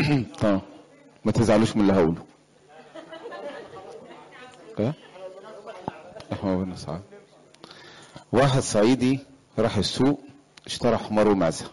طب ما تزعلوش من اللي هقوله ايه احنا بن سعد واحد صعيدي راح السوق اشترى حمار ومعزة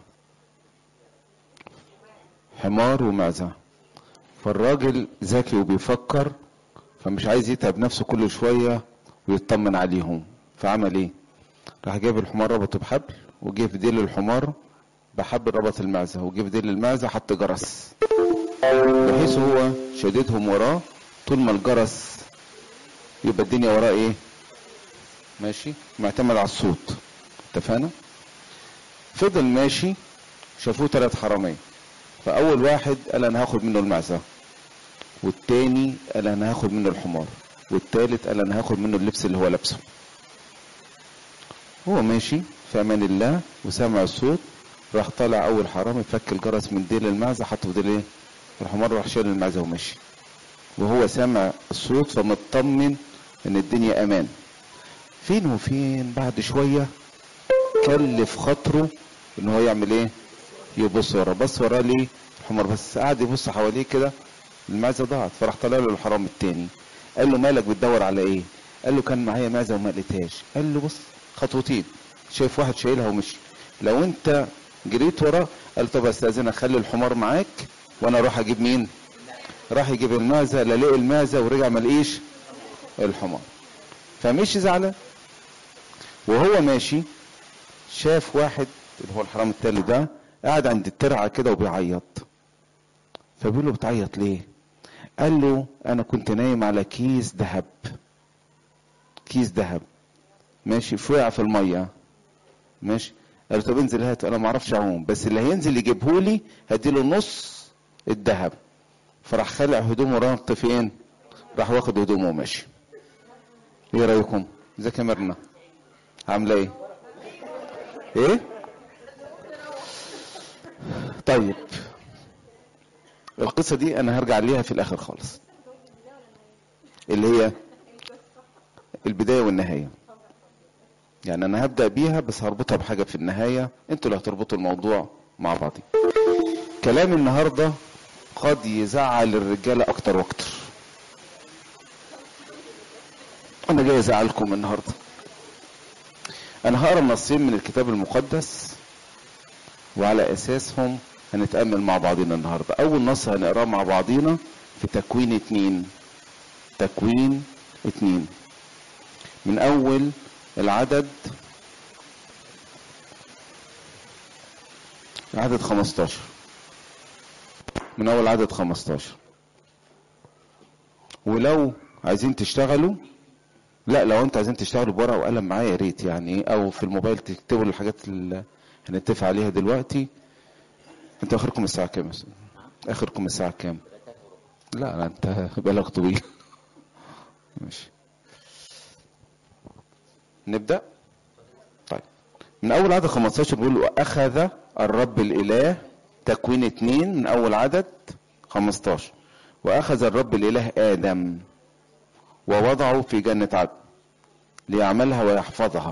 حمار ومعزة فالراجل ذكي وبيفكر فمش عايز يتعب نفسه كل شوية ويطمن عليهم فعمل ايه راح جاب الحمار ربطه بحبل وجه في ديل الحمار بحبل ربط المعزة وجه في ديل المعزة حط جرس بحيث هو شديدهم وراه طول ما الجرس يبقى الدنيا وراه ايه ماشي معتمد على الصوت اتفقنا فضل ماشي شافوه ثلاث حرامية فاول واحد قال انا هاخد منه المعزة والتاني قال انا هاخد منه الحمار والتالت قال انا هاخد منه اللبس اللي هو لابسه هو ماشي في امان الله وسمع الصوت راح طالع اول حرامي فك الجرس من ديل المعزة حطه في ديل ايه الحمار راح شال المعزة ومشي وهو سامع الصوت فمطمن ان الدنيا امان فين وفين بعد شوية كلف خاطره ان هو يعمل ايه يبص وراه بص وراه ليه الحمار بس قعد يبص حواليه كده المعزة ضاعت فراح طلع له الحرام التاني قال له مالك بتدور على ايه قال له كان معايا معزة وما لقيتهاش قال له بص خطوتين شايف واحد شايلها ومشي لو انت جريت وراه قال طب استاذنك خلي الحمار معاك وانا اروح اجيب مين راح يجيب المعزة لا لقي المعزة ورجع ما لقيش الحمار فمشي زعلان وهو ماشي شاف واحد اللي هو الحرام التالي ده قاعد عند الترعة كده وبيعيط فبيقول له بتعيط ليه قال له انا كنت نايم على كيس ذهب كيس ذهب ماشي فوقع في الميه ماشي قال له طب انزل هات انا ما اعرفش اعوم بس اللي هينزل يجيبه لي هديله نص الذهب فراح خلع هدومه ربط فين راح واخد هدومه وماشي ايه رايكم ازيك يا مرنا عامله ايه ايه طيب القصه دي انا هرجع ليها في الاخر خالص اللي هي البدايه والنهايه يعني انا هبدا بيها بس هربطها بحاجه في النهايه انتوا اللي هتربطوا الموضوع مع بعض كلام النهارده قد يزعل الرجاله اكتر واكتر انا جاي ازعلكم النهارده انا هقرا نصين من الكتاب المقدس وعلى اساسهم هنتامل مع بعضنا النهارده اول نص هنقراه مع بعضينا في تكوين اتنين تكوين اتنين من اول العدد عدد 15 من اول عدد 15 ولو عايزين تشتغلوا لا لو انت عايزين تشتغلوا بورقه وقلم معايا يا ريت يعني او في الموبايل تكتبوا الحاجات اللي هنتفق عليها دلوقتي انت اخركم الساعه كام يا أستاذ؟ اخركم الساعه كام لا لا انت بالك طويل ماشي نبدا طيب من اول عدد 15 بيقول واخذ الرب الاله تكوين اتنين من اول عدد 15 واخذ الرب الاله ادم ووضعه في جنة عدن ليعملها ويحفظها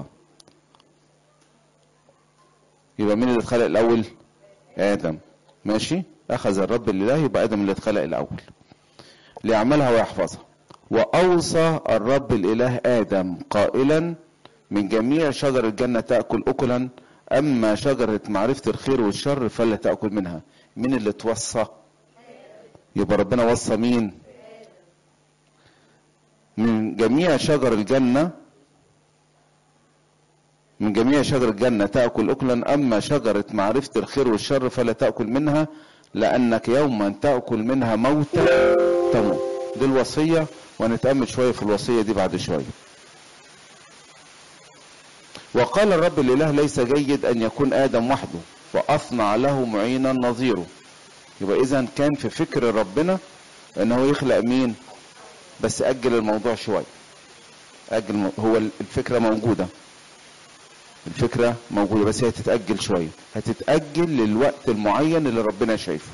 يبقى مين اللي اتخلق الاول ادم ماشي اخذ الرب الاله يبقى ادم اللي اتخلق الاول ليعملها ويحفظها واوصى الرب الاله ادم قائلا من جميع شجر الجنه تاكل اكلا اما شجره معرفه الخير والشر فلا تاكل منها مين اللي توصى يبقى ربنا وصى مين من جميع شجر الجنة من جميع شجر الجنة تأكل أكلا أما شجرة معرفة الخير والشر فلا تأكل منها لأنك يوما تأكل منها موتا تموت دي الوصية ونتأمل شوية في الوصية دي بعد شوية وقال الرب الإله ليس جيد أن يكون آدم وحده وأصنع له معينا نظيره يبقى إذا كان في فكر ربنا أنه يخلق مين بس أجل الموضوع شوية أجل هو الفكرة موجودة الفكرة موجودة بس هي هتتأجل شوية هتتأجل للوقت المعين اللي ربنا شايفه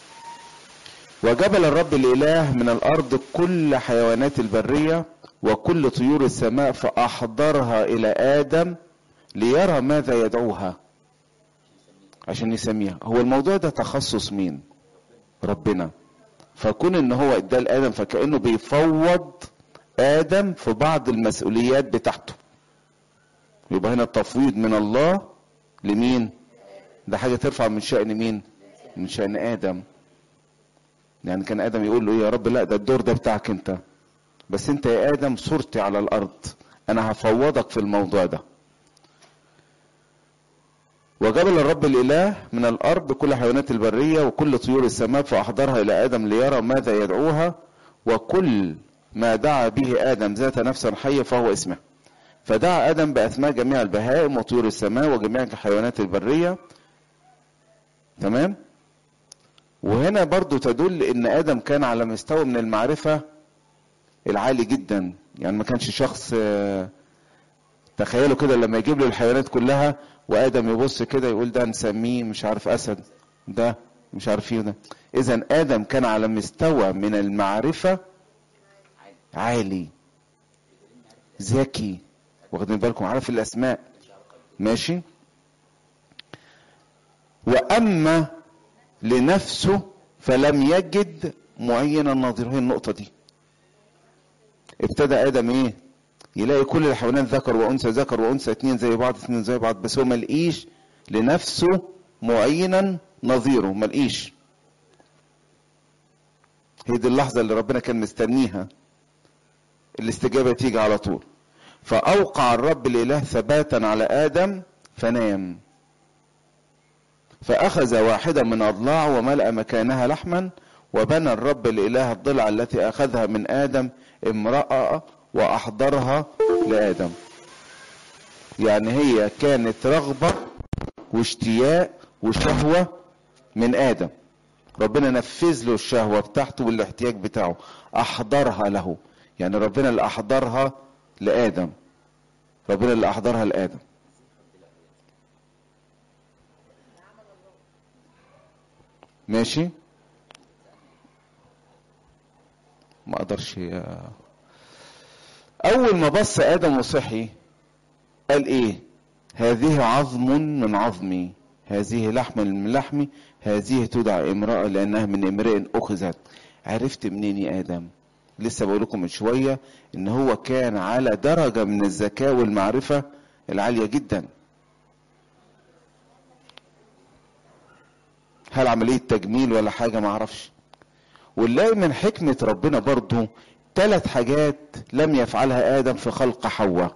وجبل الرب الإله من الأرض كل حيوانات البرية وكل طيور السماء فأحضرها إلى آدم ليرى ماذا يدعوها عشان يسميها هو الموضوع ده تخصص مين ربنا فكون ان هو اداه لادم فكانه بيفوض ادم في بعض المسؤوليات بتاعته يبقى هنا التفويض من الله لمين ده حاجه ترفع من شان مين من شان ادم يعني كان ادم يقول له ايه يا رب لا ده الدور ده بتاعك انت بس انت يا ادم صورتي على الارض انا هفوضك في الموضوع ده وجبل الرب الاله من الارض كل حيوانات البريه وكل طيور السماء فاحضرها الى ادم ليرى ماذا يدعوها وكل ما دعا به ادم ذات نفس حيه فهو اسمه فدعا ادم باسماء جميع البهائم وطيور السماء وجميع الحيوانات البريه تمام وهنا برضو تدل ان ادم كان على مستوى من المعرفه العالي جدا يعني ما كانش شخص تخيلوا كده لما يجيب له الحيوانات كلها وادم يبص كده يقول ده نسميه مش عارف اسد ده مش عارف ايه ده اذا ادم كان على مستوى من المعرفه عالي ذكي واخدين بالكم عارف الاسماء ماشي واما لنفسه فلم يجد معينا نظيره هي النقطه دي ابتدى ادم ايه يلاقي كل الحيوانات ذكر وانثى ذكر وانثى اتنين زي بعض اتنين زي بعض بس هو ما لقيش لنفسه معينا نظيره ما لقيش هي دي اللحظه اللي ربنا كان مستنيها الاستجابه تيجي على طول فاوقع الرب الاله ثباتا على ادم فنام فاخذ واحده من اضلاع وملا مكانها لحما وبنى الرب الاله الضلع التي اخذها من ادم امراه واحضرها لادم يعني هي كانت رغبه واشتياق وشهوه من ادم ربنا نفذ له الشهوه بتاعته والاحتياج بتاعه احضرها له يعني ربنا اللي احضرها لادم ربنا اللي احضرها لادم ماشي ما اقدرش اول ما بص ادم وصحي قال ايه هذه عظم من عظمي هذه لحم من لحمي هذه تدعى امرأة لأنها من امرئ أخذت عرفت منين يا آدم لسه بقول لكم من شوية إن هو كان على درجة من الذكاء والمعرفة العالية جدا هل عملية تجميل ولا حاجة ما اعرفش ونلاقي من حكمة ربنا برضو ثلاث حاجات لم يفعلها آدم في خلق حواء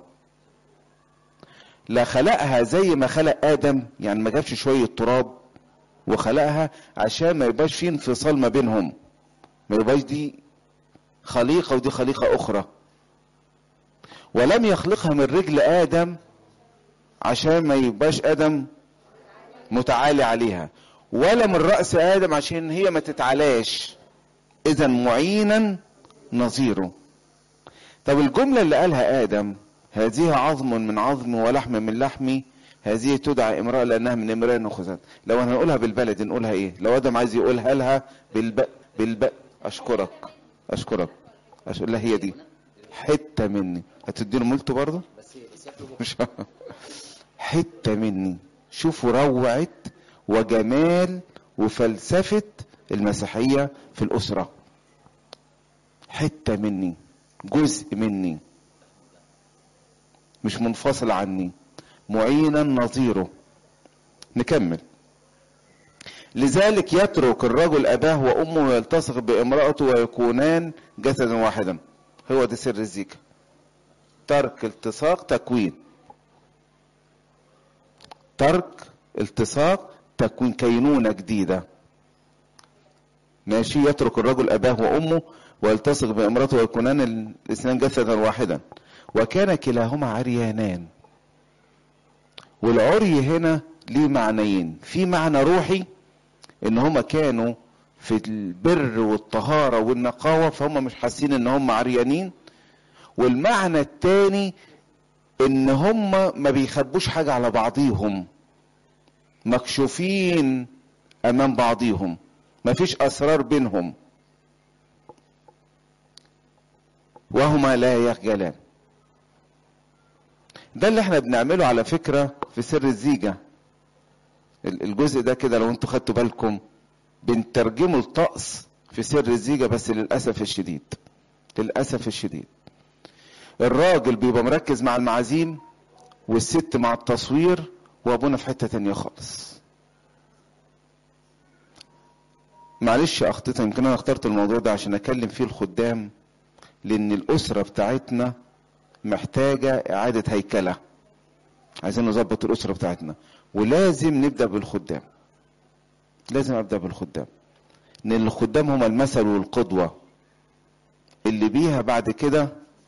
لا خلقها زي ما خلق آدم يعني ما جابش شوية تراب وخلقها عشان ما يبقاش في انفصال ما بينهم ما يبقاش دي خليقة ودي خليقة أخرى ولم يخلقها من رجل آدم عشان ما يبقاش آدم متعالي عليها ولا من رأس آدم عشان هي ما تتعلاش إذا معينا نظيره طب الجملة اللي قالها آدم هذه عظم من عظم ولحم من لحمي هذه تدعى امرأة لأنها من امرأة أخذت لو هنقولها بالبلد نقولها إيه لو آدم عايز يقولها لها بالب بالب أشكرك أشكرك أشكرك لا هي دي حتة مني هتديله ملته برضه مش حتة مني شوفوا روعة وجمال وفلسفة المسيحية في الأسرة حتة مني جزء مني مش منفصل عني معينا نظيره نكمل لذلك يترك الرجل أباه وأمه ويلتصق بامرأته ويكونان جسدا واحدا هو ده سر الزيكا ترك التصاق تكوين ترك التصاق تكوين كينونة جديدة ماشي يترك الرجل أباه وأمه ويلتصق بامرأته ويكونان الاثنان جسدا واحدا وكان كلاهما عريانان والعري هنا ليه معنيين في معنى روحي ان هما كانوا في البر والطهارة والنقاوة فهم مش حاسين ان هم عريانين والمعنى التاني ان هم ما بيخبوش حاجة على بعضيهم مكشوفين امام بعضيهم ما فيش اسرار بينهم وهما لا يخجلان ده اللي احنا بنعمله على فكرة في سر الزيجة الجزء ده كده لو انتوا خدتوا بالكم بنترجمه لطقس في سر الزيجة بس للأسف الشديد للأسف الشديد الراجل بيبقى مركز مع المعازيم والست مع التصوير وابونا في حتة تانية خالص معلش اخطيت يمكن انا اخترت الموضوع ده عشان اكلم فيه الخدام لان الاسرة بتاعتنا محتاجة اعادة هيكلة عايزين نظبط الاسرة بتاعتنا ولازم نبدأ بالخدام لازم ابدأ بالخدام لان الخدام هم المثل والقدوة اللي بيها بعد كده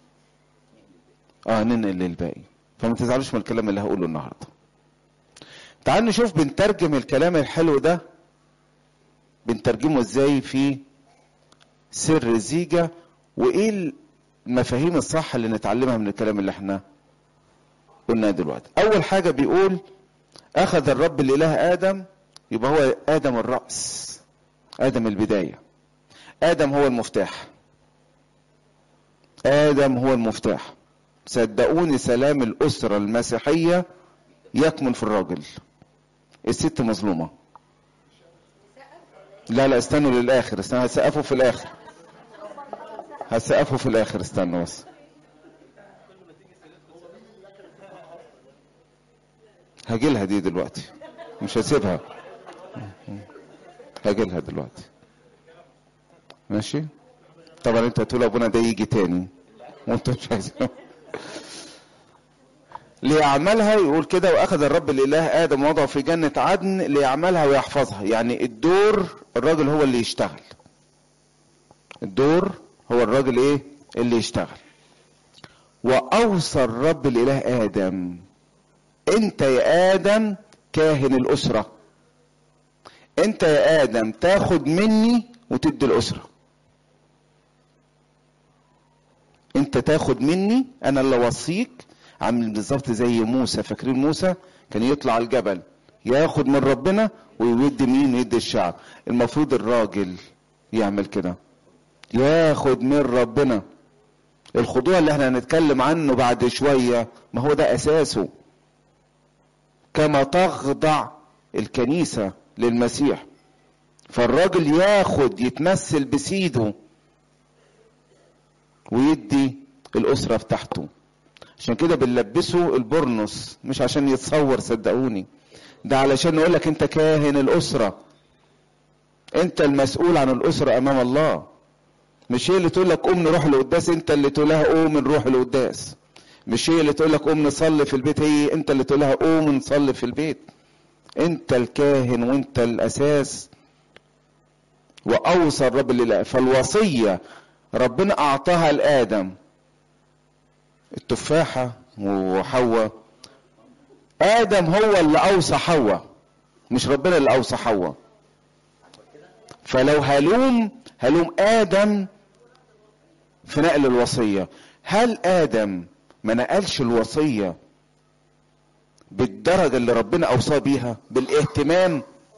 اه ننقل للباقي فما تزعلوش من الكلام اللي هقوله النهارده تعال نشوف بنترجم الكلام الحلو ده بنترجمه ازاي في سر الزيجة وايه المفاهيم الصح اللي نتعلمها من الكلام اللي احنا قلناه دلوقتي اول حاجة بيقول اخذ الرب الاله ادم يبقى هو ادم الرأس ادم البداية ادم هو المفتاح ادم هو المفتاح صدقوني سلام الاسرة المسيحية يكمن في الراجل الست مظلومة لا لا استنوا للاخر استنوا هسقفوا في الاخر هسقفوا في الاخر استنوا بس هجيلها دي دلوقتي مش هسيبها هجيلها دلوقتي ماشي طبعا انت هتقول ابونا ده يجي تاني وانت مش عايز ليعملها يقول كده واخذ الرب الاله ادم وضعه في جنه عدن ليعملها ويحفظها يعني الدور الراجل هو اللي يشتغل الدور هو الراجل ايه اللي يشتغل واوصى الرب الاله ادم انت يا ادم كاهن الاسره انت يا ادم تاخد مني وتدي الاسره انت تاخد مني انا اللي اوصيك عامل بالظبط زي موسى فاكرين موسى كان يطلع الجبل ياخد من ربنا ويودي مين يدي الشعب المفروض الراجل يعمل كده ياخد من ربنا الخضوع اللي احنا هنتكلم عنه بعد شوية ما هو ده اساسه كما تخضع الكنيسة للمسيح فالراجل ياخد يتمثل بسيده ويدي الأسرة بتاعته عشان كده بنلبسه البرنس مش عشان يتصور صدقوني ده علشان نقول لك انت كاهن الأسرة انت المسؤول عن الأسرة أمام الله مش هي اللي تقول لك قوم نروح القداس انت اللي تقول لها قوم نروح القداس مش هي اللي تقول لك قوم نصلي في البيت هي انت اللي تقول لها قوم نصلي في البيت انت الكاهن وانت الاساس واوصى الرب لله فالوصيه ربنا اعطاها لادم التفاحه وحواء ادم هو اللي اوصى حواء مش ربنا اللي اوصى حواء فلو هلوم هلوم ادم في نقل الوصيه هل ادم ما نقلش الوصيه بالدرجه اللي ربنا اوصى بيها بالاهتمام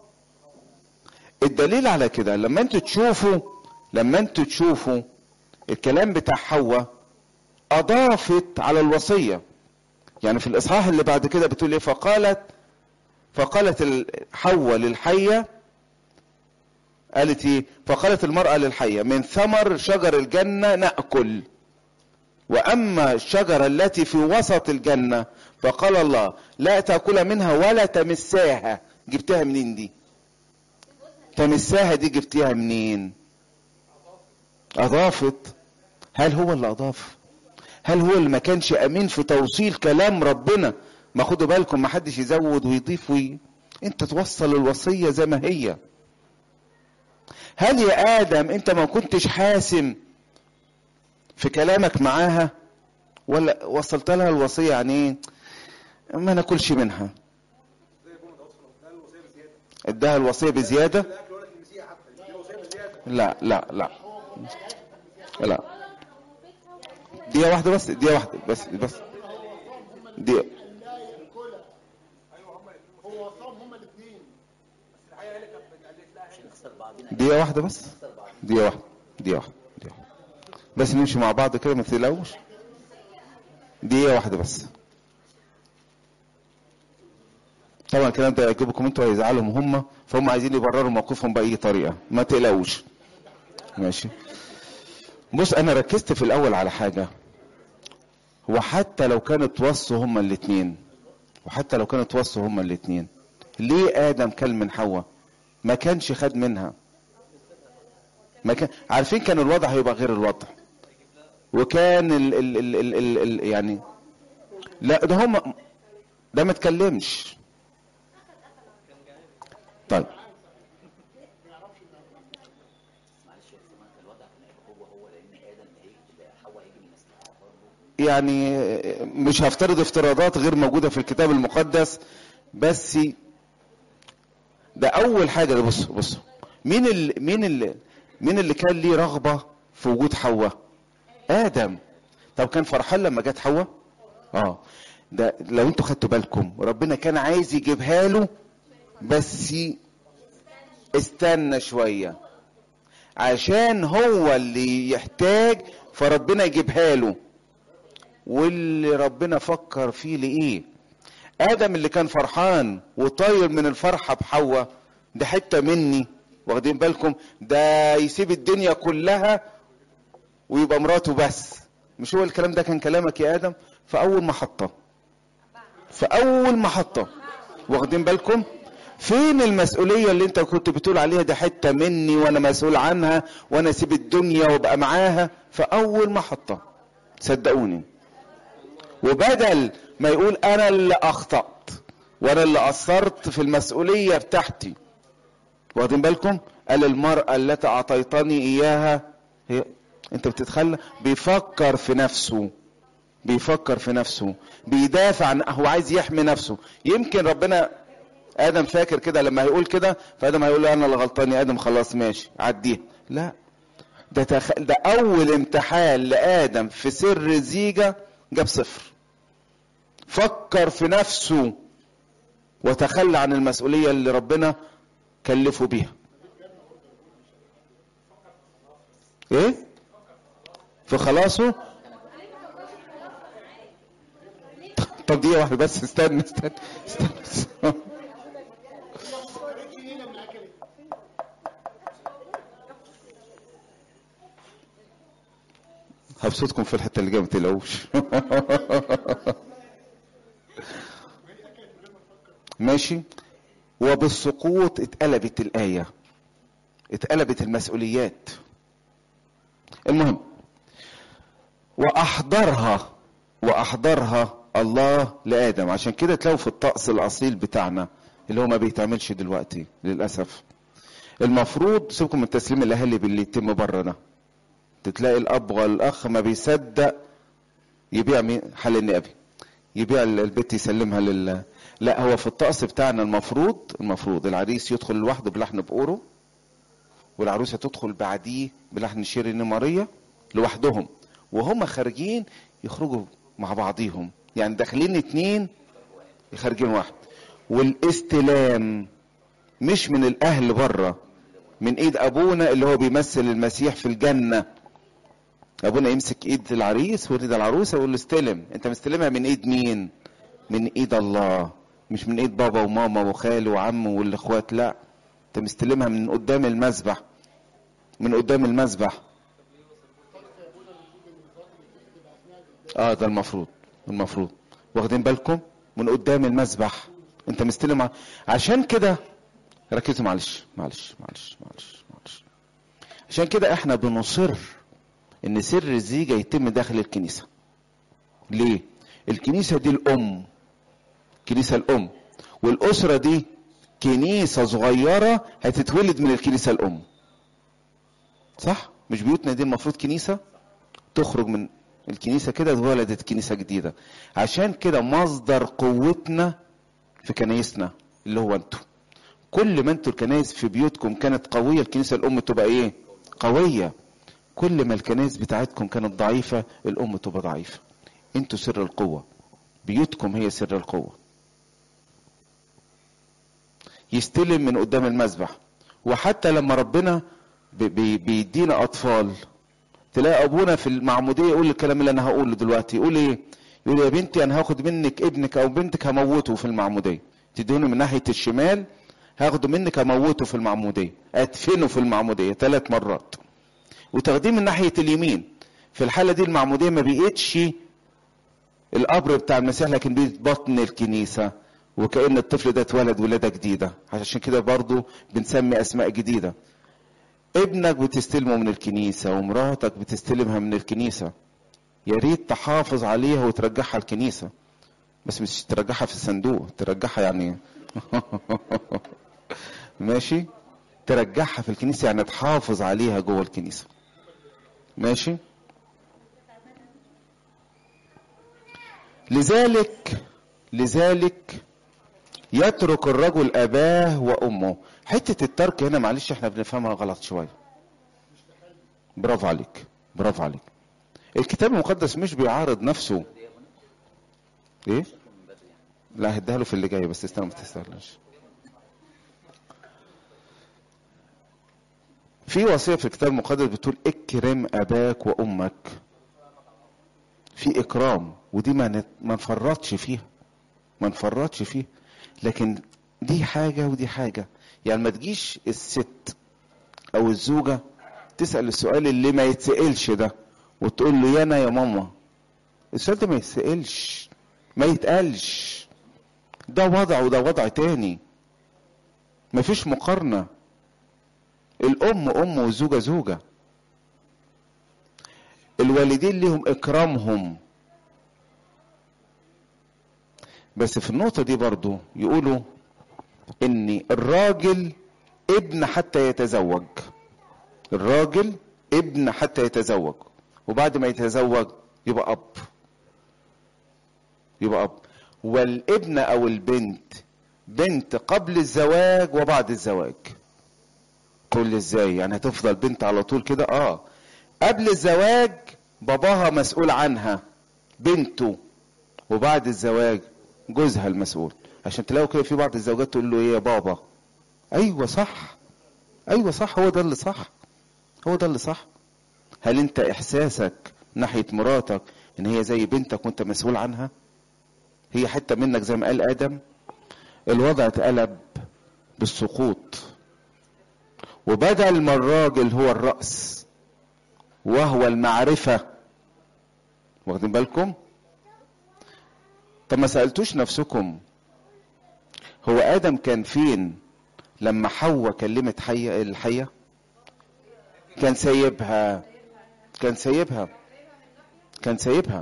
الدليل على كده لما انتوا تشوفوا لما انتوا تشوفوا الكلام بتاع حواء اضافت على الوصيه يعني في الاصحاح اللي بعد كده بتقول ايه فقالت فقالت حواء للحيه قالت ايه فقالت المراه للحيه من ثمر شجر الجنه ناكل واما الشجره التي في وسط الجنه فقال الله لا تاكل منها ولا تمساها جبتها منين دي تمساها دي جبتيها منين اضافت هل هو اللي اضاف هل هو اللي ما كانش امين في توصيل كلام ربنا ما خدوا بالكم ما حدش يزود ويضيف وي... انت توصل الوصية زي ما هي هل يا ادم انت ما كنتش حاسم في كلامك معاها ولا وصلت لها الوصية يعني ايه ما ناكلش منها اداها الوصية بزيادة لا لا لا لا دقيقة واحدة بس دقيقة واحدة بس بس دقيقة دقيقة واحدة بس دقيقة واحدة دقيقة واحدة دقيقة واحدة بس نمشي مع بعض كده ما تقلقوش دقيقة واحدة بس طبعا الكلام ده يعجبكم انتوا هيزعلهم هم فهم عايزين يبرروا موقفهم باي طريقه ما تقلقوش ماشي بص انا ركزت في الاول على حاجه هو حتى لو كانت وصوا هما الاثنين وحتى لو كانت وصوا هما الاثنين ليه ادم كل من حواء ما كانش خد منها ما كان عارفين كان الوضع هيبقى غير الوضع وكان ال ال ال ال ال ال يعني لا ده هم ده ما اتكلمش طيب يعني مش هفترض افتراضات غير موجودة في الكتاب المقدس بس ده أول حاجة ده بص بص مين اللي مين اللي مين اللي كان ليه رغبة في وجود حواء؟ آدم طب كان فرحان لما جت حواء؟ اه ده لو انتوا خدتوا بالكم ربنا كان عايز يجيبها له بس استنى شوية عشان هو اللي يحتاج فربنا يجيبها له واللي ربنا فكر فيه لإيه آدم اللي كان فرحان وطاير من الفرحة بحواء ده حتة مني واخدين بالكم ده يسيب الدنيا كلها ويبقى مراته بس مش هو الكلام ده كان كلامك يا آدم في أول محطة في أول محطة واخدين بالكم فين المسؤولية اللي انت كنت بتقول عليها ده حتة مني وانا مسؤول عنها وانا اسيب الدنيا وابقى معاها في اول محطة صدقوني وبدل ما يقول انا اللي اخطأت وانا اللي قصرت في المسؤولية بتاعتي واخدين بالكم قال المرأة التي اعطيتني اياها هي انت بتتخلى بيفكر في نفسه بيفكر في نفسه بيدافع عن هو عايز يحمي نفسه يمكن ربنا ادم فاكر كده لما هيقول كده فادم هيقول له انا اللي غلطان يا ادم خلاص ماشي عديها لا ده تخ... ده اول امتحان لادم في سر الزيجه جاب صفر فكر في نفسه وتخلى عن المسؤوليه اللي ربنا كلفه بيها ايه في خلاصه طب دقيقه واحده بس استنى استنى استنى, استنى. هبسطكم في الحته اللي جايه ما تقلقوش ماشي وبالسقوط اتقلبت الايه اتقلبت المسؤوليات المهم واحضرها واحضرها الله لادم عشان كده تلاقوا في الطقس الاصيل بتاعنا اللي هو ما بيتعملش دلوقتي للاسف المفروض سيبكم من تسليم الاهالي باللي يتم بره ده تلاقي الاب والاخ ما بيصدق يبيع مين حل النبي يبيع البيت يسلمها لل لا هو في الطقس بتاعنا المفروض المفروض العريس يدخل لوحده بلحن بقوره والعروسه تدخل بعديه بلحن شيري نماريه لوحدهم وهم خارجين يخرجوا مع بعضيهم يعني داخلين اتنين خارجين واحد والاستلام مش من الاهل بره من ايد ابونا اللي هو بيمثل المسيح في الجنه ابونا يمسك ايد العريس وايد العروسه ويقول له استلم انت مستلمها من ايد مين من ايد الله مش من ايد بابا وماما وخاله وعمه والاخوات لا انت مستلمها من قدام المذبح من قدام المذبح اه ده المفروض المفروض واخدين بالكم من قدام المذبح انت مستلم عشان كده ركزوا معلش معلش معلش معلش معلش عشان كده احنا بنصر ان سر الزيجة يتم داخل الكنيسة ليه الكنيسة دي الام كنيسة الام والاسرة دي كنيسة صغيرة هتتولد من الكنيسة الام صح مش بيوتنا دي المفروض كنيسة تخرج من الكنيسة كده اتولدت كنيسة جديدة عشان كده مصدر قوتنا في كنايسنا اللي هو انتوا كل ما انتوا الكنائس في بيوتكم كانت قوية الكنيسة الام تبقى ايه قوية كل ما الكنائس بتاعتكم كانت ضعيفة الام تبقى ضعيفة انتوا سر القوة بيوتكم هي سر القوة يستلم من قدام المذبح وحتى لما ربنا بي بيدينا اطفال تلاقي ابونا في المعموديه يقول الكلام اللي انا هقوله دلوقتي يقول ايه يقول يا بنتي انا هاخد منك ابنك او بنتك هموته في المعموديه تدوني من ناحيه الشمال هاخده منك اموته في المعموديه ادفنه في المعموديه ثلاث مرات وتاخديه من ناحيه اليمين في الحاله دي المعموديه ما بقتش القبر بتاع المسيح لكن بقت بطن الكنيسه وكأن الطفل ده اتولد ولادة جديدة عشان كده برضو بنسمي أسماء جديدة ابنك بتستلمه من الكنيسة ومراتك بتستلمها من الكنيسة يا ريت تحافظ عليها وترجعها الكنيسة بس مش ترجعها في الصندوق ترجعها يعني ماشي ترجعها في الكنيسة يعني تحافظ عليها جوه الكنيسة ماشي لذلك لذلك يترك الرجل اباه وامه حته الترك هنا معلش احنا بنفهمها غلط شويه برافو عليك برافو عليك الكتاب المقدس مش بيعارض نفسه ايه لا هديها له في اللي جاي بس استنى ما تستاهلش في وصيه في الكتاب المقدس بتقول اكرم اباك وامك في اكرام ودي ما نت- ما نفرطش فيها ما نفرطش فيها لكن دي حاجه ودي حاجه يعني ما تجيش الست او الزوجه تسال السؤال اللي ما يتسالش ده وتقول له يا انا يا ماما السؤال ده ما يتسالش ما يتقالش ده وضع وده وضع تاني مفيش مقارنه الام ام والزوجه زوجه الوالدين ليهم اكرامهم بس في النقطه دي برضو يقولوا ان الراجل ابن حتى يتزوج الراجل ابن حتى يتزوج وبعد ما يتزوج يبقى اب يبقى اب والابن او البنت بنت قبل الزواج وبعد الزواج تقول لي ازاي يعني هتفضل بنت على طول كده اه قبل الزواج باباها مسؤول عنها بنته وبعد الزواج جوزها المسؤول عشان تلاقوا كده في بعض الزوجات تقول له ايه يا بابا ايوه صح ايوه صح هو ده اللي صح هو ده اللي صح هل انت احساسك ناحيه مراتك ان هي زي بنتك وانت مسؤول عنها هي حته منك زي ما قال ادم الوضع اتقلب بالسقوط وبدل ما الراجل هو الراس وهو المعرفه واخدين بالكم طب ما سالتوش نفسكم هو ادم كان فين لما حواء كلمت حية الحيه كان سايبها كان سايبها كان سايبها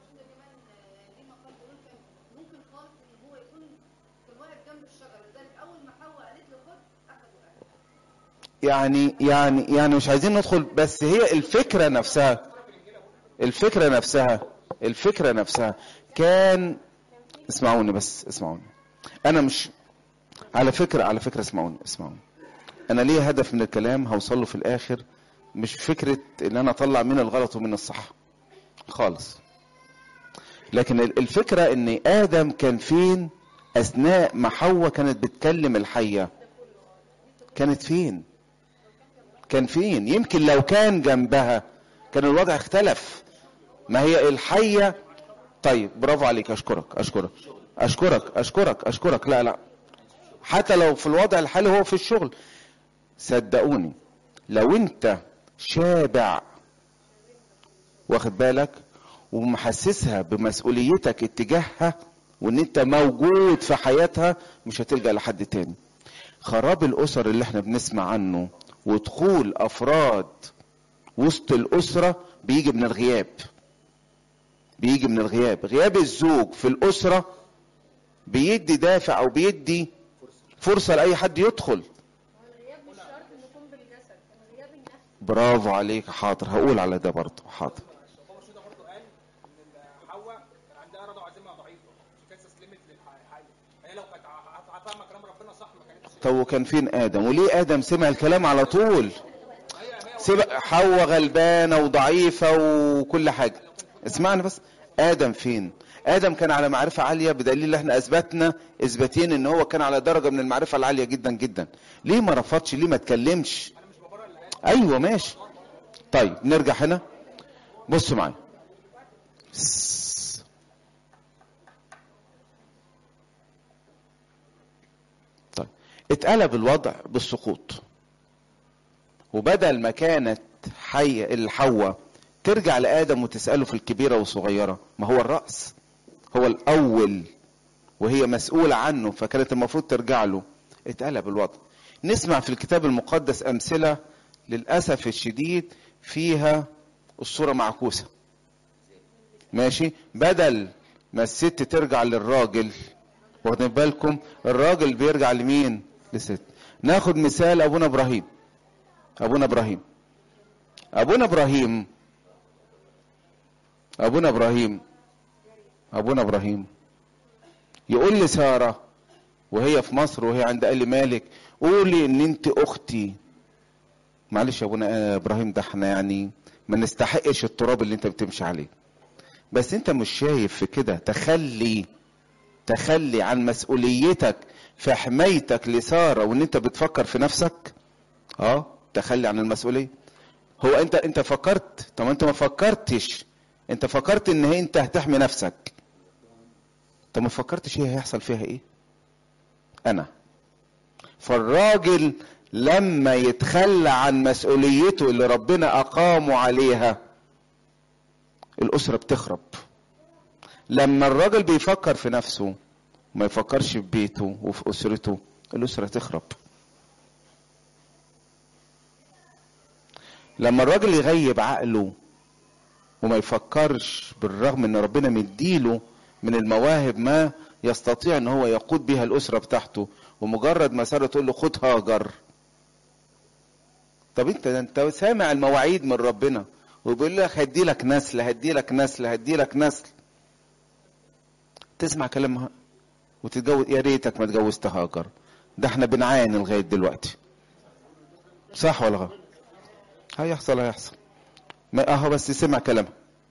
ممكن خالص ان هو يكون كان واقف جنب الشجره لذلك اول ما حواء قالت له خد اخده اخده يعني يعني يعني مش عايزين ندخل بس هي الفكره نفسها الفكره نفسها الفكره نفسها كان اسمعوني بس اسمعوني انا مش على فكره على فكره اسمعوني اسمعوني انا ليه هدف من الكلام هوصل له في الاخر مش فكره ان انا اطلع من الغلط ومن الصح خالص لكن ال- الفكره ان ادم كان فين اثناء ما حواء كانت بتكلم الحيه كانت فين كان فين يمكن لو كان جنبها كان الوضع اختلف ما هي الحية طيب برافو عليك اشكرك اشكرك اشكرك اشكرك اشكرك لا لا حتى لو في الوضع الحالي هو في الشغل صدقوني لو انت شابع واخد بالك ومحسسها بمسؤوليتك اتجاهها وان انت موجود في حياتها مش هتلجأ لحد تاني خراب الاسر اللي احنا بنسمع عنه ودخول افراد وسط الاسره بيجي من الغياب بيجي من الغياب غياب الزوج في الاسره بيدي دافع او بيدي فرصه لاي حد يدخل الغياب مش شرط انه يكون بالجسد الغياب النفسي برافو عليك حاضر هقول على ده برضه حاضر بابا شوده برضه قال ان حواء كان عندها اراده وعزيمه ضعيفه عشان كده استسلمت للحي هي لو كانت ع- ع- فاهمه كلام ربنا صح ما كانتش طب وكان فين ادم وليه ادم سمع الكلام على طول سيب حواء غلبانه وضعيفه وكل حاجه اسمعني بس ادم فين ادم كان على معرفه عاليه بدليل ان احنا اثبتنا اثباتين ان هو كان على درجه من المعرفه العاليه جدا جدا ليه ما رفضش ليه ما اتكلمش ايوه ماشي طيب نرجع هنا بصوا معايا اتقلب الوضع بالسقوط وبدل ما كانت حي الحواء ترجع لآدم وتسأله في الكبيرة والصغيرة ما هو الرأس هو الأول وهي مسؤولة عنه فكانت المفروض ترجع له اتقلب الوضع نسمع في الكتاب المقدس أمثلة للأسف الشديد فيها الصورة معكوسة ماشي بدل ما الست ترجع للراجل واخدين بالكم الراجل بيرجع لمين للست ناخد مثال ابونا ابراهيم ابونا ابراهيم ابونا ابراهيم ابونا ابراهيم ابونا ابراهيم يقول لساره وهي في مصر وهي عند ال مالك قولي ان انت اختي معلش يا ابونا آه ابراهيم ده احنا يعني ما نستحقش التراب اللي انت بتمشي عليه بس انت مش شايف في كده تخلي تخلي عن مسؤوليتك في حمايتك لساره وان انت بتفكر في نفسك اه تخلي عن المسؤوليه هو انت انت فكرت طب انت ما فكرتش انت فكرت ان هي انت هتحمي نفسك انت ما فكرتش هي هيحصل فيها ايه انا فالراجل لما يتخلى عن مسؤوليته اللي ربنا اقامه عليها الاسره بتخرب لما الراجل بيفكر في نفسه ما يفكرش في بيته وفي اسرته الاسره تخرب لما الراجل يغيب عقله وما يفكرش بالرغم ان ربنا مديله من المواهب ما يستطيع ان هو يقود بها الاسره بتاعته ومجرد ما ساره تقول له خد هاجر طب انت انت سامع المواعيد من ربنا وبيقول لك هدي لك نسل هدي لك نسل هدي لك نسل تسمع كلامها وتتجوز يا ريتك ما اتجوزت هاجر ده احنا بنعاني لغايه دلوقتي صح ولا غلط هيحصل هيحصل ما اهو بس سمع كلامها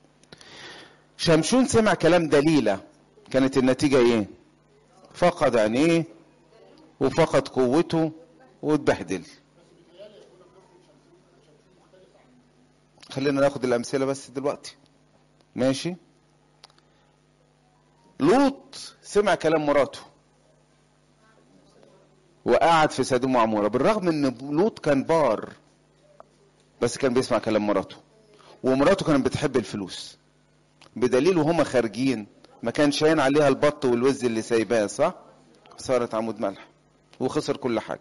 شمشون سمع كلام دليلة كانت النتيجة ايه فقد عينيه وفقد قوته واتبهدل خلينا ناخد الامثلة بس دلوقتي ماشي لوط سمع كلام مراته وقعد في سدوم وعمورة بالرغم ان لوط كان بار بس كان بيسمع كلام مراته ومراته كانت بتحب الفلوس بدليل وهما خارجين ما كان شاين عليها البط والوز اللي سايباه صح صارت عمود ملح وخسر كل حاجة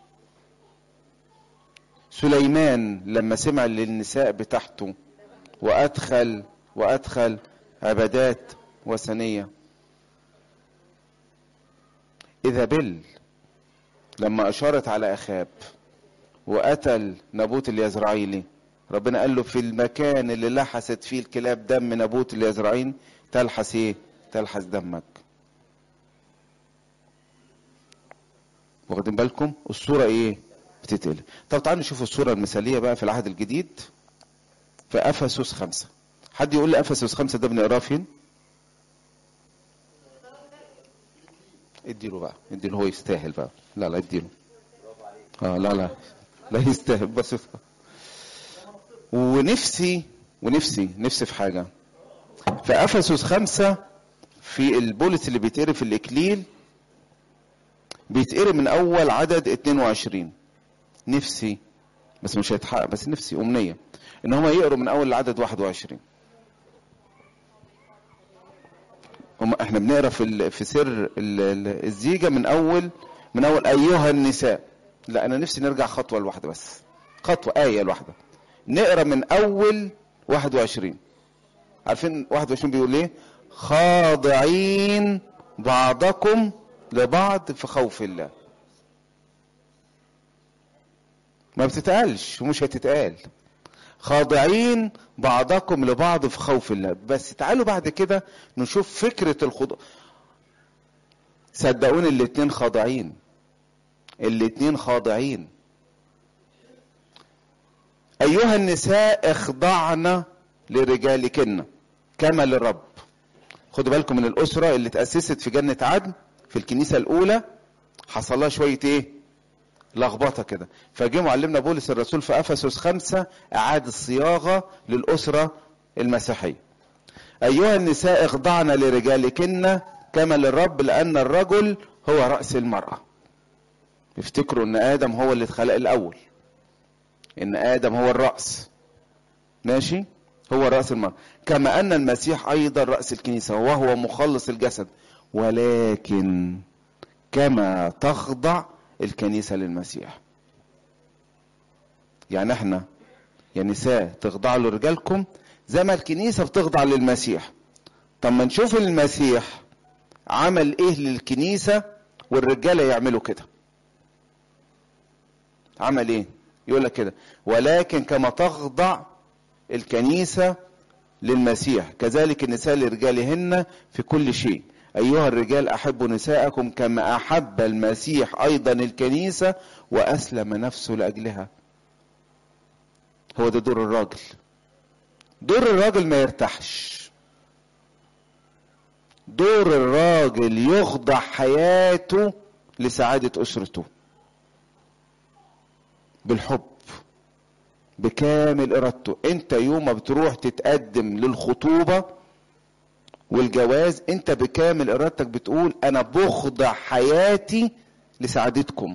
سليمان لما سمع للنساء بتاعته وأدخل وأدخل عبادات وثنية إذا بل لما أشارت على أخاب وقتل نابوت اليزرعيلي ربنا قال له في المكان اللي لحست فيه الكلاب دم نابوت اليزرعيل تلحس ايه تلحس دمك واخدين بالكم الصورة ايه بتتقلب طب تعالوا نشوف الصورة المثالية بقى في العهد الجديد في افسس خمسة حد يقول لي افسس خمسة ده بنقراه فين اديله بقى اديله هو يستاهل بقى لا لا اديله اه لا لا لا يستاهل بس ونفسي ونفسي نفسي في حاجة في أفسس خمسة في البولس اللي بيتقري في الإكليل بيتقري من أول عدد 22 نفسي بس مش هيتحقق بس نفسي أمنية إن هما يقروا من أول العدد 21 هم احنا بنقرا في في سر الزيجه من اول من اول ايها النساء لا انا نفسي نرجع خطوه لواحده بس خطوه ايه الواحده نقرا من اول 21 عارفين 21 بيقول ايه خاضعين بعضكم لبعض في خوف الله ما بتتقالش ومش هتتقال خاضعين بعضكم لبعض في خوف الله بس تعالوا بعد كده نشوف فكرة الخضوع صدقوني الاتنين خاضعين الاتنين خاضعين أيها النساء اخضعن لرجالكن كما للرب خدوا بالكم من الأسرة اللي تأسست في جنة عدن في الكنيسة الأولى حصل لها شوية إيه؟ لخبطة كده فجه معلمنا بولس الرسول في أفسس خمسة أعاد الصياغة للأسرة المسيحية أيها النساء اخضعن لرجالكن كما للرب لأن الرجل هو رأس المرأة افتكروا ان ادم هو اللي اتخلق الاول ان ادم هو الراس ماشي هو راس المرء كما ان المسيح ايضا راس الكنيسه وهو مخلص الجسد ولكن كما تخضع الكنيسه للمسيح يعني احنا يا نساء تخضعوا لرجالكم زي ما الكنيسه بتخضع للمسيح طب ما نشوف المسيح عمل ايه للكنيسه والرجاله يعملوا كده عمل ايه يقول لك كده ولكن كما تخضع الكنيسه للمسيح كذلك النساء لرجالهن في كل شيء ايها الرجال احبوا نساءكم كما احب المسيح ايضا الكنيسه واسلم نفسه لاجلها هو ده دور الراجل دور الراجل ما يرتاحش دور الراجل يخضع حياته لسعادة أسرته بالحب بكامل إرادته أنت يوم ما بتروح تتقدم للخطوبة والجواز أنت بكامل إرادتك بتقول أنا بخضع حياتي لسعادتكم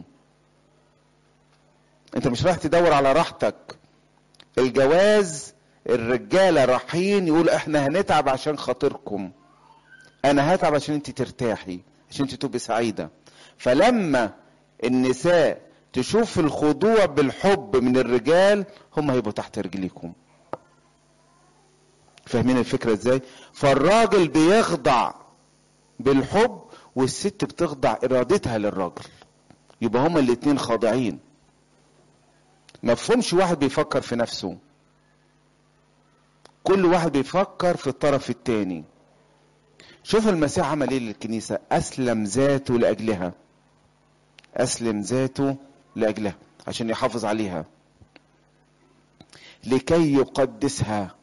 أنت مش رايح تدور على راحتك الجواز الرجالة رايحين يقول احنا هنتعب عشان خاطركم انا هتعب عشان انت ترتاحي عشان انت تبقي سعيدة فلما النساء تشوف الخضوع بالحب من الرجال هم هيبقوا تحت رجليكم فاهمين الفكرة ازاي فالراجل بيخضع بالحب والست بتخضع ارادتها للراجل يبقى هما الاتنين خاضعين مفهومش واحد بيفكر في نفسه كل واحد بيفكر في الطرف التاني شوف المسيح عمل ايه للكنيسة اسلم ذاته لاجلها اسلم ذاته لاجلها عشان يحافظ عليها لكي يقدسها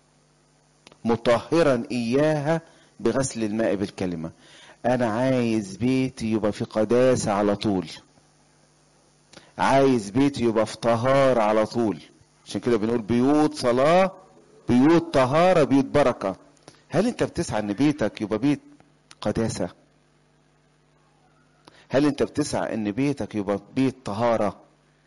مطهرا اياها بغسل الماء بالكلمة انا عايز بيتي يبقى في قداسة على طول عايز بيتي يبقى في طهارة على طول عشان كده بنقول بيوت صلاة بيوت طهارة بيوت بركة هل انت بتسعى ان بيتك يبقى بيت قداسة هل انت بتسعى ان بيتك يبقى بيت طهارة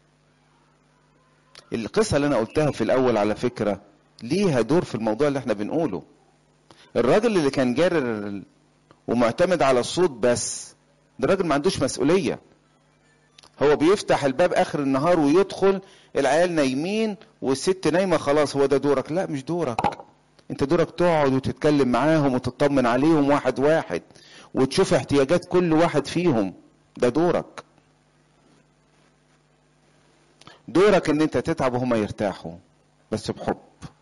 القصة اللي انا قلتها في الاول على فكرة ليها دور في الموضوع اللي احنا بنقوله الراجل اللي كان جارر ومعتمد على الصوت بس ده راجل ما عندوش مسؤولية هو بيفتح الباب اخر النهار ويدخل العيال نايمين والست نايمة خلاص هو ده دورك لا مش دورك انت دورك تقعد وتتكلم معاهم وتطمن عليهم واحد واحد وتشوف احتياجات كل واحد فيهم ده دورك دورك ان انت تتعب وهما يرتاحوا بس بحب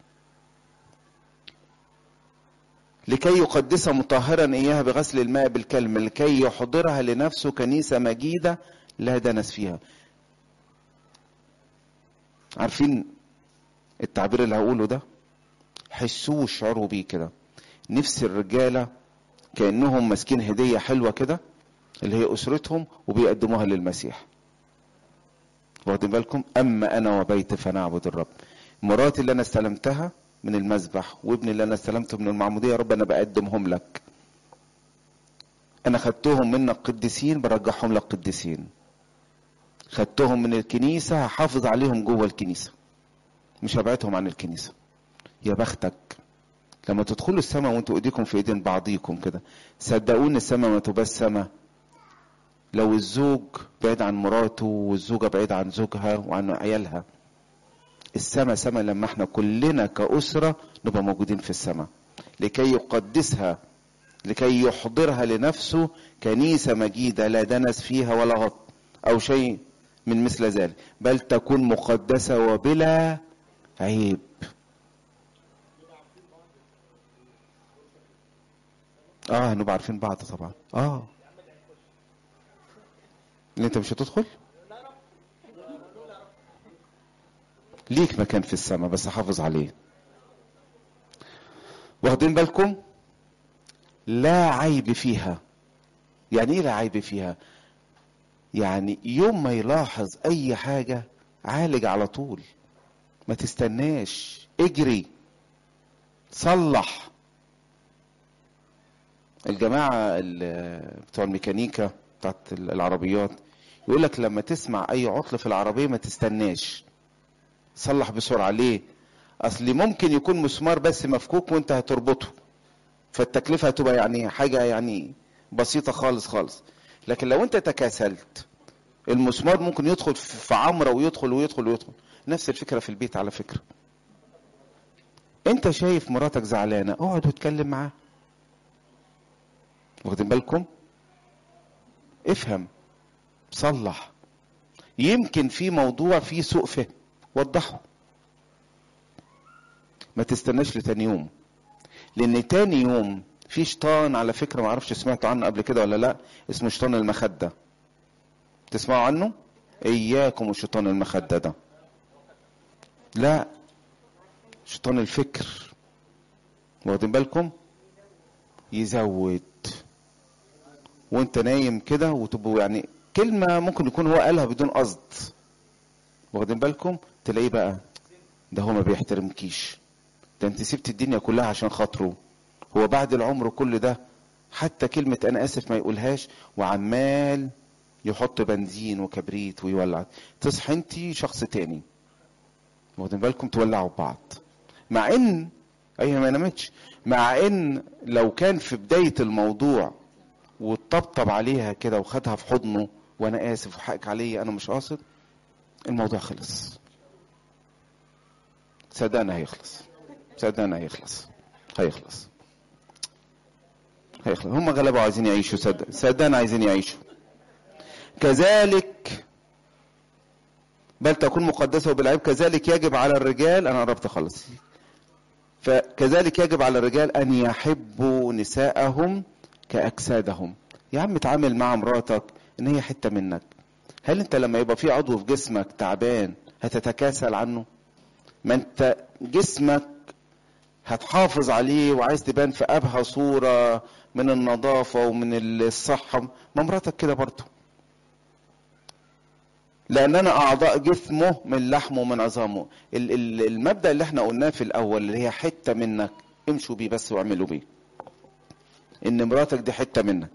لكي يقدسها مطهرا اياها بغسل الماء بالكلمة لكي يحضرها لنفسه كنيسة مجيدة لا دنس فيها عارفين التعبير اللي هقوله ده حسوه وشعروا بيه كده نفس الرجالة كأنهم ماسكين هدية حلوة كده اللي هي أسرتهم وبيقدموها للمسيح واخدين بالكم أما أنا وبيت فنعبد الرب مراتي اللي أنا استلمتها من المذبح وابني اللي أنا استلمته من المعمودية يا رب أنا بقدمهم لك أنا خدتهم منك قديسين برجعهم لك قديسين خدتهم من الكنيسة هحافظ عليهم جوه الكنيسة مش هبعدهم عن الكنيسة يا بختك لما تدخلوا السماء وانتوا ايديكم في ايدين بعضيكم كده صدقوني السماء ما تبقى سماء لو الزوج بعيد عن مراته والزوجة بعيد عن زوجها وعن عيالها السماء سماء لما احنا كلنا كأسرة نبقى موجودين في السماء لكي يقدسها لكي يحضرها لنفسه كنيسة مجيدة لا دنس فيها ولا غط أو شيء من مثل ذلك بل تكون مقدسة وبلا عيب اه هنبقى عارفين بعض طبعا اه اللي انت مش هتدخل ليك مكان في السماء بس حافظ عليه واخدين بالكم لا عيب فيها يعني ايه لا عيب فيها يعني يوم ما يلاحظ اي حاجة عالج على طول ما تستناش اجري صلح الجماعة ال- بتوع الميكانيكا بتاعت العربيات ويقول لك لما تسمع اي عطل في العربيه ما تستناش صلح بسرعه ليه اصل ممكن يكون مسمار بس مفكوك وانت هتربطه فالتكلفه هتبقى يعني حاجه يعني بسيطه خالص خالص لكن لو انت تكاسلت المسمار ممكن يدخل في في عمره ويدخل ويدخل ويدخل نفس الفكره في البيت على فكره انت شايف مراتك زعلانه اقعد واتكلم معاها واخدين بالكم افهم صلح يمكن في موضوع فيه سوء فهم وضحه ما تستناش لتاني يوم لان تاني يوم في شيطان على فكره ما اعرفش سمعتوا عنه قبل كده ولا لا اسمه شيطان المخده تسمعوا عنه اياكم وشيطان المخده ده لا شيطان الفكر واخدين بالكم يزود وانت نايم كده وتبقوا يعني كلمة ممكن يكون هو قالها بدون قصد واخدين بالكم تلاقيه بقى ده هو ما بيحترمكيش ده انت سبت الدنيا كلها عشان خاطره هو بعد العمر كل ده حتى كلمة انا اسف ما يقولهاش وعمال يحط بنزين وكبريت ويولع تصحى انت شخص تاني واخدين بالكم تولعوا ببعض مع ان اي ما نامتش مع ان لو كان في بداية الموضوع وطبطب عليها كده وخدها في حضنه وانا اسف وحقك عليا انا مش قاصد الموضوع خلص صدقنا هيخلص صدقنا هيخلص هيخلص هيخلص هم غلبوا عايزين يعيشوا صدق صدقنا عايزين يعيشوا كذلك بل تكون مقدسة وبالعيب كذلك يجب على الرجال أنا قربت أخلص فكذلك يجب على الرجال أن يحبوا نساءهم كأجسادهم يا عم اتعامل مع مراتك إن هي حتة منك هل أنت لما يبقى في عضو في جسمك تعبان هتتكاسل عنه ما أنت جسمك هتحافظ عليه وعايز تبان في أبهى صورة من النظافة ومن الصحة ما مراتك كده برضه لأننا أعضاء جسمه من لحمه ومن عظامه ال- ال- المبدأ اللي احنا قلناه في الأول اللي هي حتة منك امشوا بيه بس واعملوا بيه إن مراتك دي حتة منك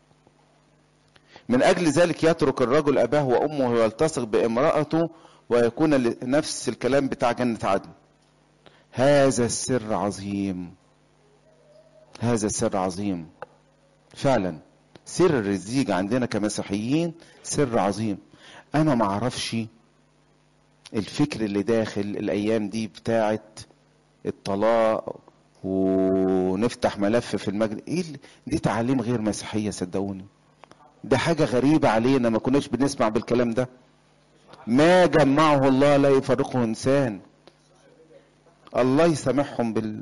من أجل ذلك يترك الرجل أباه وأمه ويلتصق بامرأته ويكون ل- نفس الكلام بتاع جنة عدن هذا السر عظيم هذا السر عظيم فعلا سر الزيج عندنا كمسيحيين سر عظيم انا ما اعرفش الفكر اللي داخل الايام دي بتاعت الطلاق ونفتح ملف في المجد ايه اللي- دي تعاليم غير مسيحيه صدقوني ده حاجه غريبه علينا ما كناش بنسمع بالكلام ده ما جمعه الله لا يفرقه انسان الله يسامحهم بال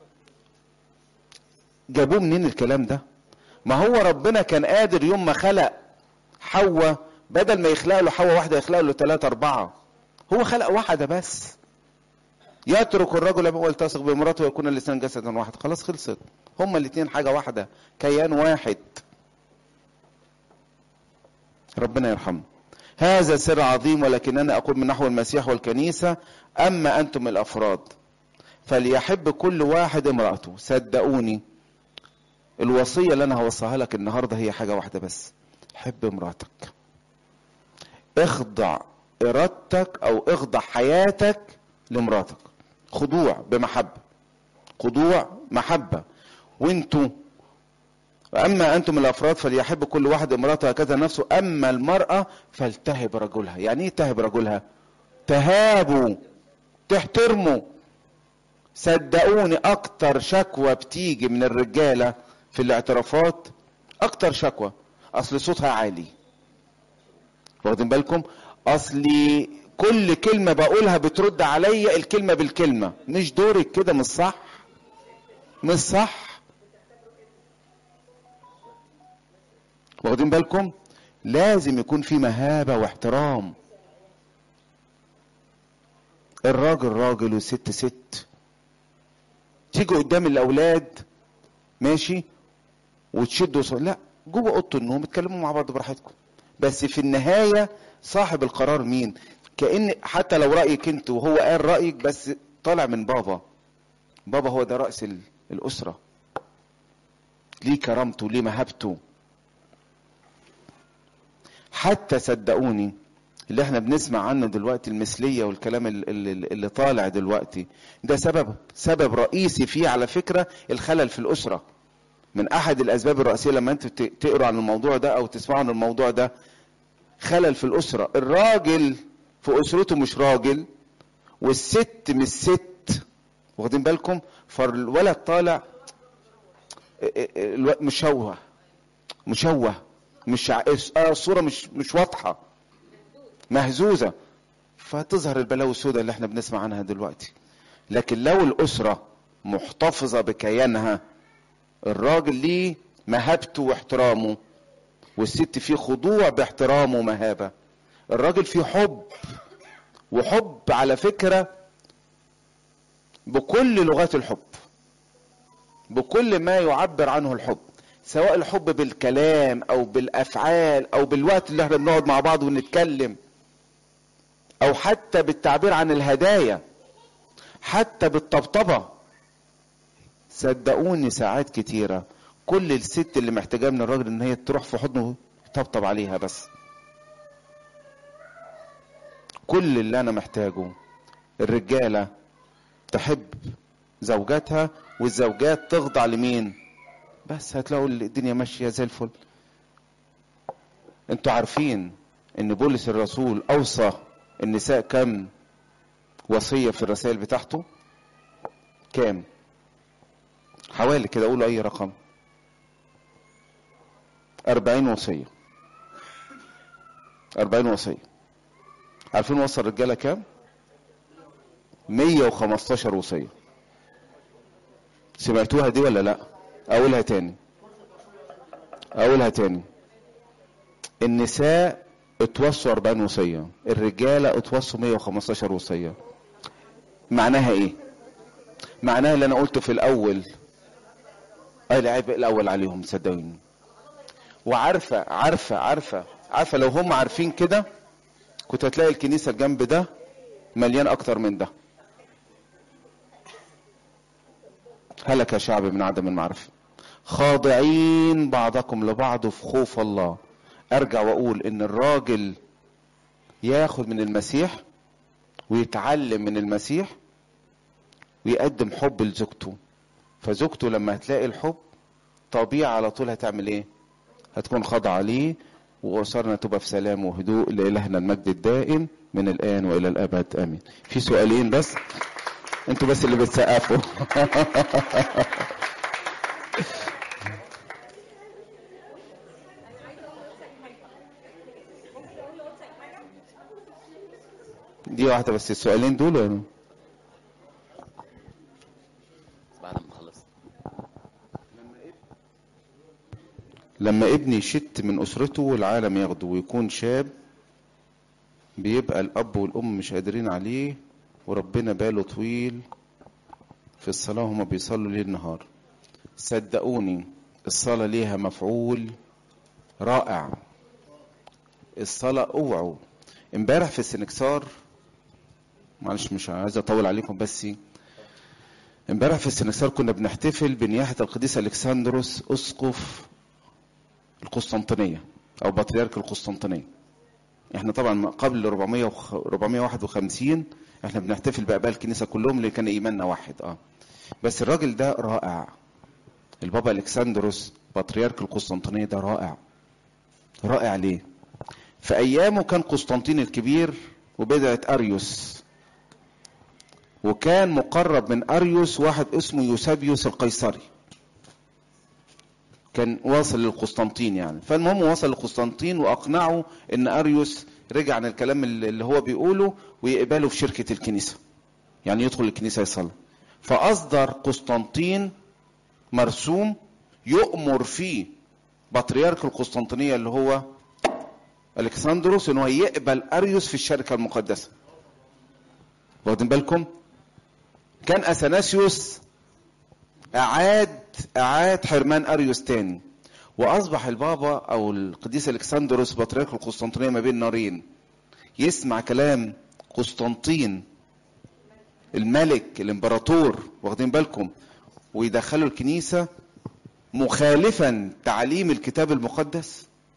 جابوه منين الكلام ده ما هو ربنا كان قادر يوم ما خلق حواء بدل ما يخلق له حواء واحده يخلق له ثلاثة أربعة هو خلق واحدة بس يترك الرجل أبوه ويلتصق بامرأته ويكون اللسان جسدا واحد خلاص خلصت هما الاثنين حاجة واحدة كيان واحد ربنا يرحمه هذا سر عظيم ولكننا أقول من نحو المسيح والكنيسة أما أنتم الأفراد فليحب كل واحد امرأته صدقوني الوصية اللي أنا هوصيها لك النهاردة هي حاجة واحدة بس حب امرأتك اخضع ارادتك او اخضع حياتك لمراتك خضوع بمحبة خضوع محبة وانتوا اما انتم الافراد فليحب كل واحد امراته هكذا نفسه اما المرأة فلتهب رجلها يعني ايه تهب رجلها تهابوا تحترموا صدقوني اكتر شكوى بتيجي من الرجالة في الاعترافات اكتر شكوى اصل صوتها عالي واخدين بالكم اصلي كل كلمة بقولها بترد عليا الكلمة بالكلمة مش دورك كده مش صح مش صح واخدين بالكم لازم يكون في مهابة واحترام الراجل راجل والست ست تيجي قدام الاولاد ماشي وتشدوا صوت لا جوه اوضه النوم اتكلموا مع بعض براحتكم بس في النهايه صاحب القرار مين كان حتى لو رايك انت وهو قال رايك بس طالع من بابا بابا هو ده راس ال- الاسره ليه كرامته ليه مهابته حتى صدقوني اللي احنا بنسمع عنه دلوقتي المثلية والكلام ال- اللي, اللي طالع دلوقتي ده سبب سبب رئيسي فيه على فكرة الخلل في الأسرة من أحد الأسباب الرئيسية لما أنتوا ت- تقروا عن الموضوع ده أو تسمعوا عن الموضوع ده خلل في الأسرة الراجل في أسرته مش راجل والست مش ست واخدين بالكم فالولد طالع الو- مشوه مشوه مش ع- آه، الصورة مش مش واضحة مهزوزة فتظهر البلاوي السوداء اللي احنا بنسمع عنها دلوقتي لكن لو الأسرة محتفظة بكيانها الراجل ليه مهابته واحترامه والست فيه خضوع باحترام ومهابة الراجل فيه حب وحب على فكرة بكل لغات الحب بكل ما يعبر عنه الحب سواء الحب بالكلام او بالافعال او بالوقت اللي احنا بنقعد مع بعض ونتكلم او حتى بالتعبير عن الهدايا حتى بالطبطبة صدقوني ساعات كتيرة كل الست اللي محتاجاه من الراجل ان هي تروح في حضنه يطبطب عليها بس كل اللي انا محتاجه الرجالة تحب زوجاتها والزوجات تخضع لمين بس هتلاقوا الدنيا ماشية زي الفل انتوا عارفين ان بولس الرسول اوصى النساء كم وصية في الرسائل بتاعته كام حوالي كده قولوا اي رقم أربعين وصية أربعين وصية عارفين وصى الرجالة كام مية وخمستاشر وصية سمعتوها دي ولا لا اقولها تاني اقولها تاني النساء اتوصوا 40 وصية الرجالة اتوصوا 115 وصية معناها ايه معناها اللي انا قلته في الاول اي العيب الاول عليهم صدقوني وعارفة عارفة عارفة عارفة لو هم عارفين كده كنت هتلاقي الكنيسة الجنب ده مليان اكتر من ده هلك شعب من عدم المعرفة خاضعين بعضكم لبعض في خوف الله ارجع واقول ان الراجل ياخد من المسيح ويتعلم من المسيح ويقدم حب لزوجته فزوجته لما هتلاقي الحب طبيعي على طول هتعمل ايه هتكون خاضعة ليه وأسرنا تبقى في سلام وهدوء لإلهنا المجد الدائم من الآن وإلى الأبد آمين في سؤالين بس انتوا بس اللي بتسقفوا دي واحدة بس السؤالين دول ولا بعد ما خلص لما ابني يشت من أسرته والعالم ياخده ويكون شاب بيبقى الأب والأم مش قادرين عليه وربنا باله طويل في الصلاة هما بيصلوا ليل نهار صدقوني الصلاة ليها مفعول رائع الصلاة اوعوا امبارح في السنكسار معلش مش عايز اطول عليكم بس امبارح في السنكسار كنا بنحتفل بنياحة القديس الكسندروس اسقف القسطنطينية او بطريرك القسطنطينية احنا طبعا قبل 400 وخ- 451 احنا بنحتفل باباء الكنيسة كلهم اللي كان ايماننا واحد اه بس الراجل ده رائع البابا الكسندروس بطريرك القسطنطينية ده رائع رائع ليه في ايامه كان قسطنطين الكبير وبدعة اريوس وكان مقرب من اريوس واحد اسمه يوسابيوس القيصري كان واصل للقسطنطين يعني فالمهم وصل للقسطنطين واقنعه ان اريوس رجع عن الكلام اللي اللي هو بيقوله ويقبله في شركة الكنيسة يعني يدخل الكنيسة يصلي فاصدر قسطنطين مرسوم يؤمر فيه بطريرك القسطنطينية اللي هو الكسندروس ان هو يقبل اريوس في الشركة المقدسة واخدين بالكم كان اثناسيوس اعاد اعاد حرمان اريوس تاني واصبح البابا او القديس الكسندروس بطريرك القسطنطينيه ما بين نارين يسمع كلام قسطنطين الملك الامبراطور واخدين بالكم ويدخلوا الكنيسه مخالفا تعليم الكتاب المقدس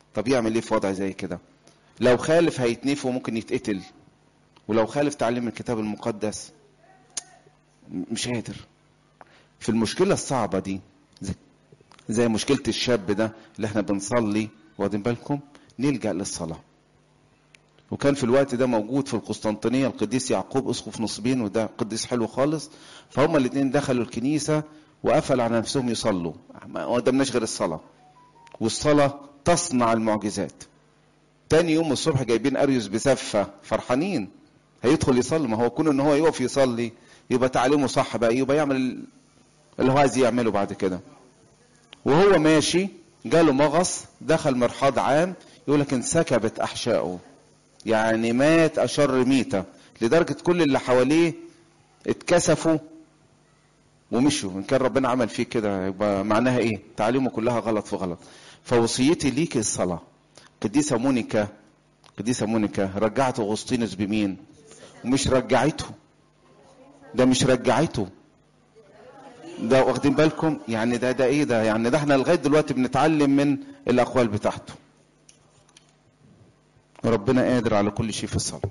طب يعمل ايه في وضع زي كده لو خالف هيتنفي وممكن يتقتل ولو خالف تعليم الكتاب المقدس م- مش قادر في المشكلة الصعبة دي زي, زي مشكلة الشاب ده اللي احنا بنصلي واخدين بالكم نلجأ للصلاة وكان في الوقت ده موجود في القسطنطينية القديس يعقوب اسقف نصبين وده قديس حلو خالص فهم الاثنين دخلوا الكنيسة وقفلوا على نفسهم يصلوا ما قدمناش غير الصلاة والصلاة تصنع المعجزات تاني يوم الصبح جايبين اريوس بسفة فرحانين هيدخل يصلي ما هو كون ان هو يقف يصلي يبقى تعليمه صح بقى يبقى يعمل اللي هو عايز يعمله بعد كده وهو ماشي جاله مغص دخل مرحاض عام يقول لك انسكبت احشائه يعني مات اشر ميته لدرجه كل اللي حواليه اتكسفوا ومشوا ان كان ربنا عمل فيه كده يبقى معناها ايه تعليمه كلها غلط في غلط فوصيتي ليك الصلاه قديسه مونيكا قديسه مونيكا رجعت اغسطينوس بمين ومش رجعته ده مش رجعته ده واخدين بالكم يعني ده ده ايه ده يعني ده احنا لغايه دلوقتي بنتعلم من الاقوال بتاعته ربنا قادر على كل شيء في الصلاه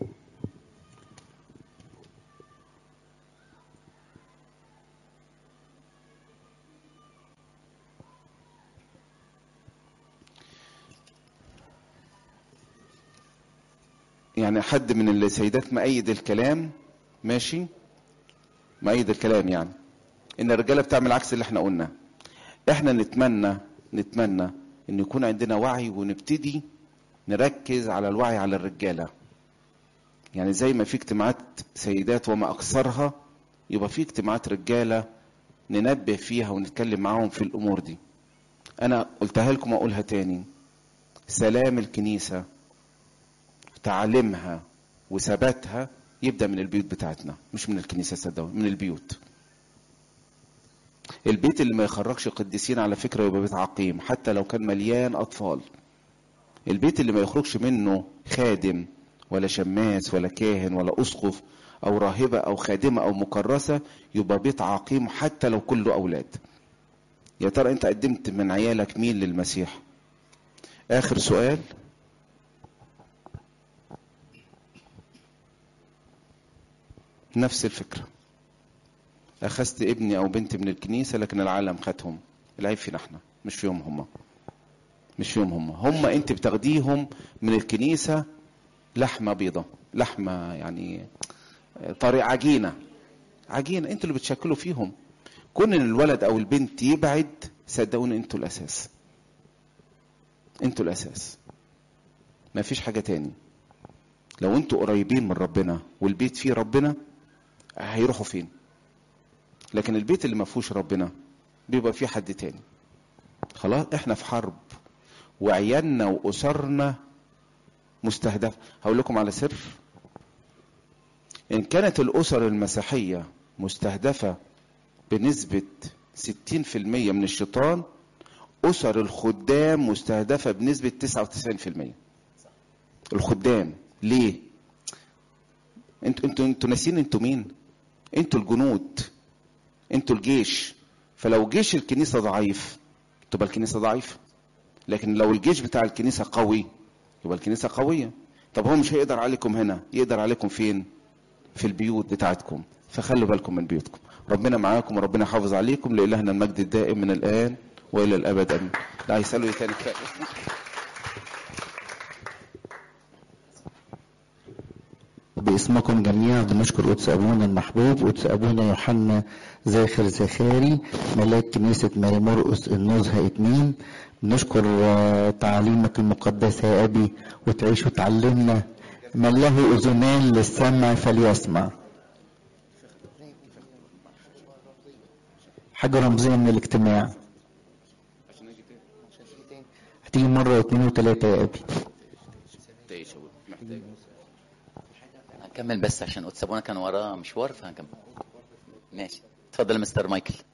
يعني حد من السيدات مأيد الكلام ماشي مأيد الكلام يعني ان الرجاله بتعمل عكس اللي احنا قلناه احنا نتمنى نتمنى ان يكون عندنا وعي ونبتدي نركز على الوعي على الرجاله يعني زي ما في اجتماعات سيدات وما اكثرها يبقى في اجتماعات رجاله ننبه فيها ونتكلم معاهم في الامور دي انا قلتها لكم واقولها تاني سلام الكنيسه تعليمها وثباتها يبدا من البيوت بتاعتنا مش من الكنيسه صدقوني من البيوت البيت اللي ما يخرجش قديسين على فكره يبقى بيت عقيم حتى لو كان مليان اطفال البيت اللي ما يخرجش منه خادم ولا شماس ولا كاهن ولا اسقف او راهبه او خادمه او مكرسه يبقى بيت عقيم حتى لو كله اولاد يا ترى انت قدمت من عيالك مين للمسيح اخر سؤال نفس الفكره اخذت ابني او بنتي من الكنيسه لكن العالم خدهم العيب فينا احنا مش فيهم هم مش فيهم هم هم انت بتاخديهم من الكنيسه لحمه بيضه لحمه يعني طريق عجينه عجينه انتوا اللي بتشكلوا فيهم كون ان الولد او البنت يبعد صدقوني انتوا الاساس انتوا الاساس ما فيش حاجه تاني لو انتوا قريبين من ربنا والبيت فيه ربنا هيروحوا فين لكن البيت اللي ما فيهوش ربنا بيبقى فيه حد تاني خلاص احنا في حرب وعيالنا واسرنا مستهدف هقول لكم على سر ان كانت الاسر المسيحيه مستهدفه بنسبه 60% من الشيطان اسر الخدام مستهدفه بنسبه 99% الخدام ليه انتوا انتوا انتوا ناسين انتوا مين انتوا الجنود انتوا الجيش فلو جيش الكنيسه ضعيف تبقى الكنيسه ضعيفه لكن لو الجيش بتاع الكنيسه قوي يبقى الكنيسه قويه طب هو مش هيقدر عليكم هنا يقدر عليكم فين في البيوت بتاعتكم فخلوا بالكم من بيوتكم ربنا معاكم وربنا يحافظ عليكم لإلهنا المجد الدائم من الآن وإلى الأبد أمين لا هيسألوا ايه تاني كفاية. باسمكم جميعا بنشكر قدس ابونا المحبوب قدس ابونا يوحنا زاخر زخاري ملاك كنيسة ماري مرقس النزهة اتنين بنشكر آه، تعاليمك المقدسة يا ابي وتعيش وتعلمنا من له اذنان للسمع فليسمع حاجة رمزية من الاجتماع هتيجي مرة واثنين وثلاثة يا ابي محتاج محتاج هنكمل بس عشان قدس ابونا كان وراه مشوار فهنكمل ماشي اتفضل يا مستر مايكل